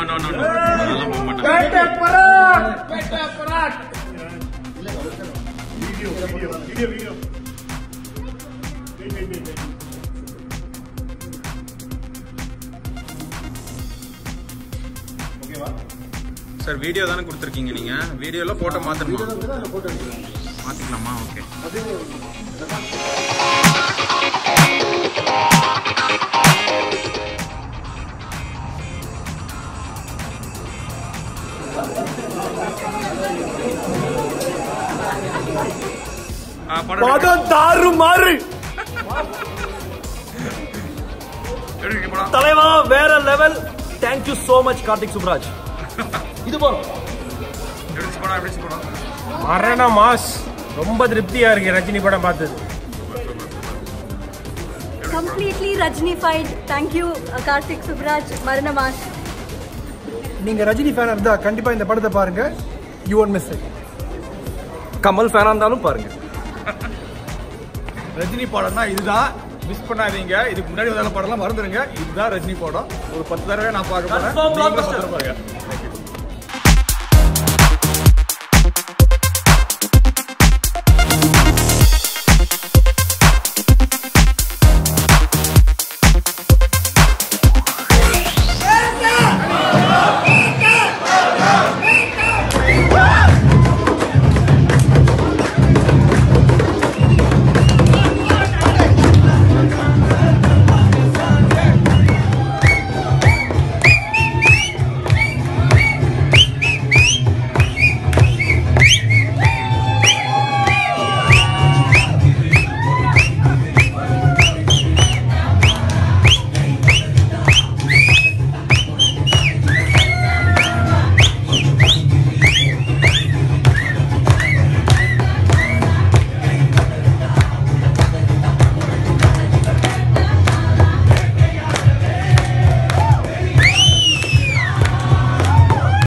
No no no அதெல்லாம் போக மாட்டேன் சார் வீடியோ தானே கொடுத்துருக்கீங்க நீங்க வீடியோல போட்டோ மாத்தணுமா மாத்திக்கலாமா ஓகே ஆ, படம் எடுங்க. படம் தாறு மாறு எடுங்க படம். தலைவா வேற level thank you so much Karthik Subbaraj இது போறோம் எடுத்து படம் எப்படி படம் மரண மாஸ் ரொம்ப திருப்தியா இருக்கு ரஜினி படம் பார்த்தது completely Rajinified. Thank you, uh, Karthik Subraj, Marana Mas. நீங்க ரஜினி ஃபேனா இருந்தா கண்டிப்பா இந்த படத்தை பாருங்க you won't miss it Kamal ஃபேனா இருந்தாலும் பாருங்க ரஜினி படம்னா இதுதான் மிஸ் பண்ணாதீங்க இதுக்கு முன்னாடி வந்த படம்லாம் மறந்துடுங்க இதுதான் ரஜினி படம் ஒரு பத்து தடவை நான் பார்க்க போறேன் Confirm நீங்களும் blockbuster. பத்திரமா பாருங்க